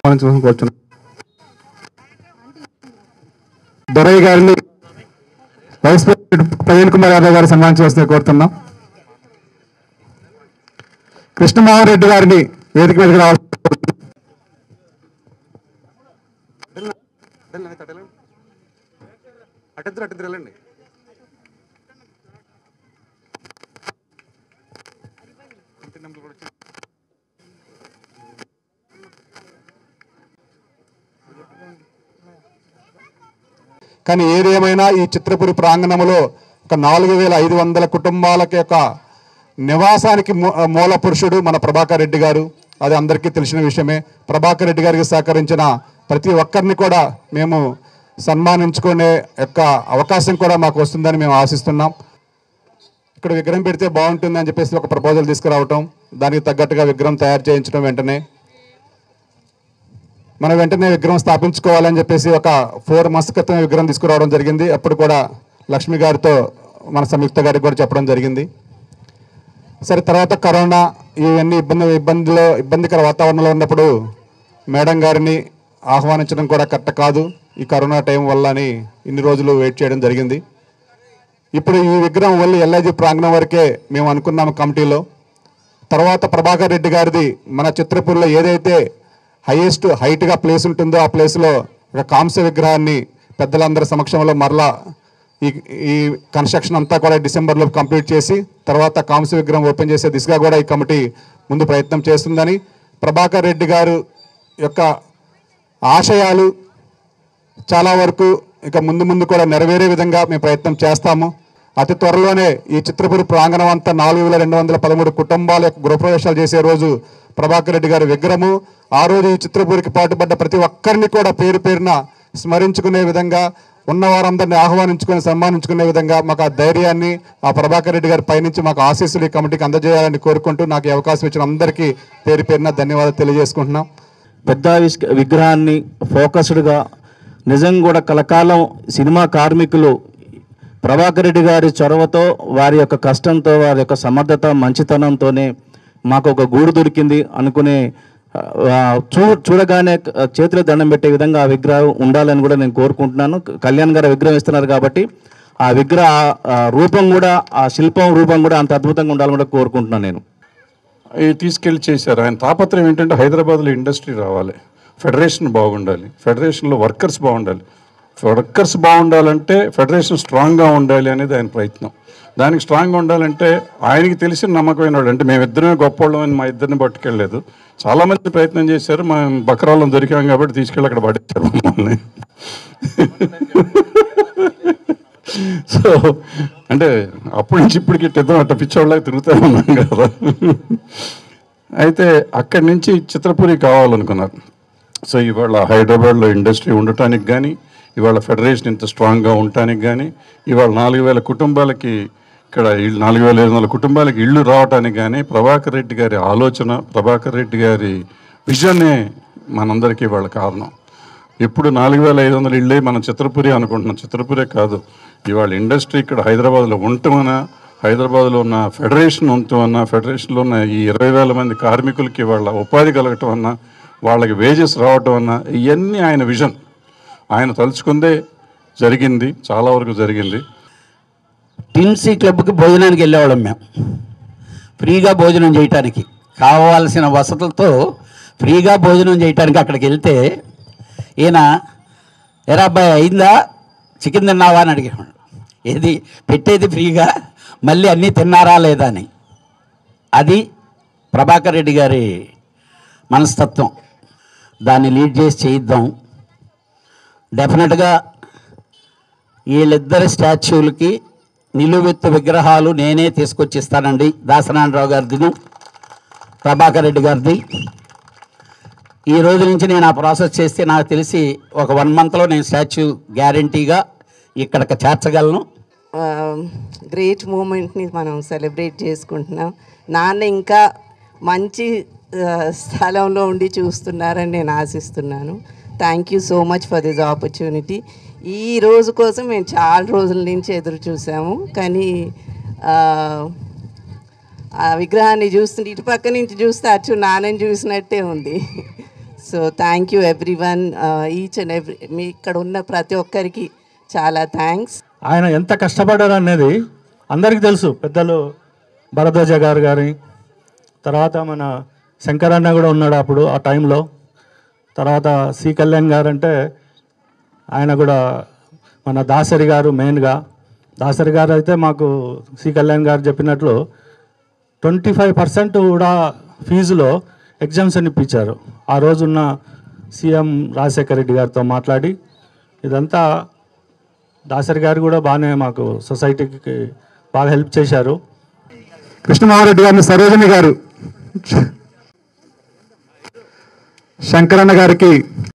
ఆహ్వానించడం కోరుతున్నాను దొరయ్య గారిని వైస్ ప్రెసిడెంట్ ప్రవీణ్ కుమార్ యాదవ్ గారు సన్మానించవలసిందిగా కోరుతున్నాం కృష్ణమోహన్ రెడ్డి గారిని వేదిక మీదకి రావాల్సి కానీ ఏదేమైనా ఈ చిత్రపురి ప్రాంగణంలో ఒక నాలుగు వేల ఐదు వందల కుటుంబాలకి యొక్క నివాసానికి మూ- మూల పురుషుడు మన ప్రభాకర్ రెడ్డి గారు అది అందరికీ తెలిసిన విషయమే ప్రభాకర్ రెడ్డి గారికి సహకరించిన ప్రతి ఒక్కరిని కూడా మేము సన్మానించుకునే యొక్క అవకాశం కూడా మాకు వస్తుందని మేము ఆశిస్తున్నాం ఇక్కడ విగ్రహం పెడితే బాగుంటుంది అని చెప్పేసి ఒక ప్రపోజల్ తీసుకురావటం దానికి తగ్గట్టుగా విగ్రహం తయారు చేయించడం వెంటనే మన వెంటనే విగ్రహం స్థాపించుకోవాలని చెప్పేసి ఒక ఫోర్ మంత్స్ క్రితం విగ్రహం తీసుకురావడం జరిగింది అప్పుడు కూడా లక్ష్మి గారితో మన సంయుక్త గారికి కూడా చెప్పడం జరిగింది సరే తర్వాత కరోనా ఇవన్నీ ఇబ్బంది ఇబ్బందిలో ఇబ్బందికర వాతావరణంలో ఉన్నప్పుడు మేడం గారిని ఆహ్వానించడం కూడా కరెక్ట్ కాదు ఈ కరోనా టైం వల్ల అని ఇన్ని రోజులు వెయిట్ చేయడం జరిగింది ఇప్పుడు ఈ విగ్రహం వల్ల ఎల్ఐజి ప్రాంగణం వరకే మేము అనుకున్నాము కమిటీలో తర్వాత ప్రభాకర్ రెడ్డి గారిది మన చిత్రపూర్లో ఏదైతే హైయెస్ట్ హైట్గా ప్లేస్ ఉంటుందో ఆ ప్లేస్లో ఒక కాంస్య విగ్రహాన్ని పెద్దలందరి సమక్షంలో మరలా ఈ ఈ కన్స్ట్రక్షన్ అంతా కూడా డిసెంబర్లో కంప్లీట్ చేసి తర్వాత కాంస్య విగ్రహం ఓపెన్ చేసే దిశగా కూడా ఈ కమిటీ ముందు ప్రయత్నం చేస్తుందని ప్రభాకర్ రెడ్డి గారు యొక్క ఆశయాలు చాలా వరకు ఇక ముందు ముందు కూడా నెరవేరే విధంగా మేము ప్రయత్నం చేస్తాము అతి త్వరలోనే ఈ చిత్రపురి ప్రాంగణం అంతా నాలుగు వేల రెండు వందల పదమూడు కుటుంబాల యొక్క గృహప్రవేశాలు చేసే రోజు ప్రభాకర్ రెడ్డి గారి విగ్రహము ఆ రోజు ఈ చిత్రపురికి పాటుపడ్డ ప్రతి ఒక్కరిని కూడా పేరు పేరున స్మరించుకునే విధంగా ఉన్న వారందరినీ ఆహ్వానించుకొని సన్మానించుకునే విధంగా మాకు ఆ ధైర్యాన్ని ఆ ప్రభాకర్ రెడ్డి గారి పైనుంచి మాకు ఆశీస్సులు ఈ కమిటీకి అందజేయాలని కోరుకుంటూ నాకు ఈ అవకాశం ఇచ్చిన అందరికీ పేరు పేరున ధన్యవాదాలు తెలియజేసుకుంటున్నాం పెద్ద విస్- విగ్రహాన్ని ఫోకస్డ్గా నిజంగా కూడా కలకాలం సినిమా కార్మికులు ప్రభాకర్ రెడ్డి గారి చొరవతో వారి యొక్క కష్టంతో వారి యొక్క సమర్థత మంచితనంతోనే మాకు ఒక గూడు దొరికింది అనుకునే ఆ, చూ చూడగానే ఆ, చేతిలో దండం పెట్టే విధంగా ఆ విగ్రహం ఉండాలని కూడా నేను కోరుకుంటున్నాను కళ్యాణ్ గారు విగ్రహం ఇస్తున్నారు కాబట్టి ఆ విగ్రహ ఆ, రూపం కూడా ఆ శిల్పం రూపం కూడా అంత అద్భుతంగా ఉండాలని కూడా కోరుకుంటున్నాను నేను అవి తీసుకెళ్ళి చేశారు ఆయన తాపత్రయం ఏంటంటే హైదరాబాద్లో ఇండస్ట్రీ రావాలి ఫెడరేషన్ బాగుండాలి ఫెడరేషన్లో వర్కర్స్ బాగుండాలి వర్కర్స్ బాగుండాలంటే ఫెడరేషన్ స్ట్రాంగ్గా ఉండాలి అనేది ఆయన ప్రయత్నం దానికి స్ట్రాంగ్గా ఉండాలంటే ఆయనకి తెలిసిన నమ్మకమైన వాడు అంటే మేమిద్దరమే గొప్పవాళ్ళం అని మా ఇద్దరిని పట్టుకెళ్ళలేదు చాలామంది ప్రయత్నం చేశారు మేము బకరాలను దొరికాం కాబట్టి తీసుకెళ్ళి అక్కడ పడేశారు మమ్మల్ని సో అంటే అప్పటి నుంచి ఇప్పటికి ఇద్దరం అట్ట పిచ్చోళ్ళకి తిరుగుతూ ఉన్నాం కదా అయితే అక్కడి నుంచి చిత్రపురి కావాలనుకున్నారు సో ఇవాళ హైదరాబాద్లో ఇండస్ట్రీ ఉండటానికి కానీ ఇవాళ ఫెడరేషన్ ఇంత స్ట్రాంగ్గా ఉండటానికి కానీ ఇవాళ నాలుగు వేల కుటుంబాలకి ఇక్కడ ఇల్లు నాలుగు వేల ఐదు వందల కుటుంబాలకి ఇళ్ళు రావటానికి కానీ ప్రభాకర్ రెడ్డి గారి ఆలోచన ప్రభాకర్ రెడ్డి గారి విజనే మనందరికీ వాళ్ళ కారణం ఇప్పుడు నాలుగు వేల ఐదు వందల ఇళ్ళే మనం చిత్రపురి అనుకుంటున్నాం చిత్రపురే కాదు ఇవాళ ఇండస్ట్రీ ఇక్కడ హైదరాబాద్లో ఉండటమన్నా హైదరాబాద్లో ఉన్న ఫెడరేషన్ ఉండటమన్నా ఫెడరేషన్లో ఉన్న ఈ ఇరవై వేల మంది కార్మికులకి వాళ్ళ ఉపాధి కలగటం అన్నా వాళ్ళకి వేజెస్ రావటం అన్నా ఇవన్నీ ఆయన విజన్ ఆయన తలుచుకుందే జరిగింది చాలా వరకు జరిగింది టిమ్సీ క్లబ్కి భోజనానికి వెళ్ళేవాళ్ళం మేము ఫ్రీగా భోజనం చేయటానికి కావాల్సిన వసతులతో ఫ్రీగా భోజనం చేయటానికి అక్కడికి వెళ్తే ఈయన ఎరా అబ్బాయి అయిందా చికెన్ తిన్నావా అని అడిగేవాడు ఏది పెట్టేది ఫ్రీగా మళ్ళీ అన్నీ తిన్నారా లేదా అని అది ప్రభాకర్ రెడ్డి గారి మనస్తత్వం దాన్ని లీడ్ చేసి చేయిద్దాం డెఫినెట్గా వీళ్ళిద్దరి స్టాచ్యూలకి నిలువెత్తు విగ్రహాలు నేనే తీసుకొచ్చి ఇస్తానండి దాసనారాయణరావు గారిదిను ప్రభాకర్ రెడ్డి గారిది ఈ రోజు నుంచి నేను ఆ ప్రాసెస్ చేస్తే నాకు తెలిసి ఒక వన్ మంత్లో నేను స్టాచ్యూ గ్యారంటీగా ఇక్కడికి చేర్చగలను గ్రేట్ మూమెంట్ని మనం సెలబ్రేట్ చేసుకుంటున్నాం నాన్న ఇంకా మంచి ఆ, స్థలంలో ఉండి చూస్తున్నారని నేను ఆశిస్తున్నాను thank you so much for this opportunity ఈ రోజు కోసం మేము చాలా రోజుల నుంచి ఎదురు చూసాము కానీ ఆ, ఆ విగ్రహాన్ని చూస్తుంటే ఇటు పక్క నుంచి చూస్తే అచ్చు నాన్నని చూసినట్టే ఉంది so thank you every one each and every మీ ఇక్కడ ఉన్న ప్రతి ఒక్కరికి చాలా థ్యాంక్స్ ఆయన ఎంత కష్టపడ్డారు అనేది అందరికీ తెలుసు పెద్దలు భరద్వాజ గారు గారి తర్వాత మన శంకరన్న కూడా ఉన్నాడు అప్పుడు ఆ టైంలో తర్వాత సి కళ్యాణ్ గారు అంటే ఆయన కూడా మన దాసరి గారు మెయిన్గా దాసరి గారు అయితే మాకు సి కళ్యాణ్ గారు చెప్పినట్లు ట్వంటీ ఫైవ్ పర్సెంట్ కూడా ఫీజులో ఎగ్జామ్షన్ ఇప్పించారు ఆ రోజున్న సీఎం రాజశేఖర రెడ్డి గారితో మాట్లాడి ఇదంతా దాసరి గారు కూడా బాగానే మాకు సొసైటీకి బాగా హెల్ప్ చేశారు కృష్ణమోహన్ గారిని సరోజిని గారు శంకరన్న గారికి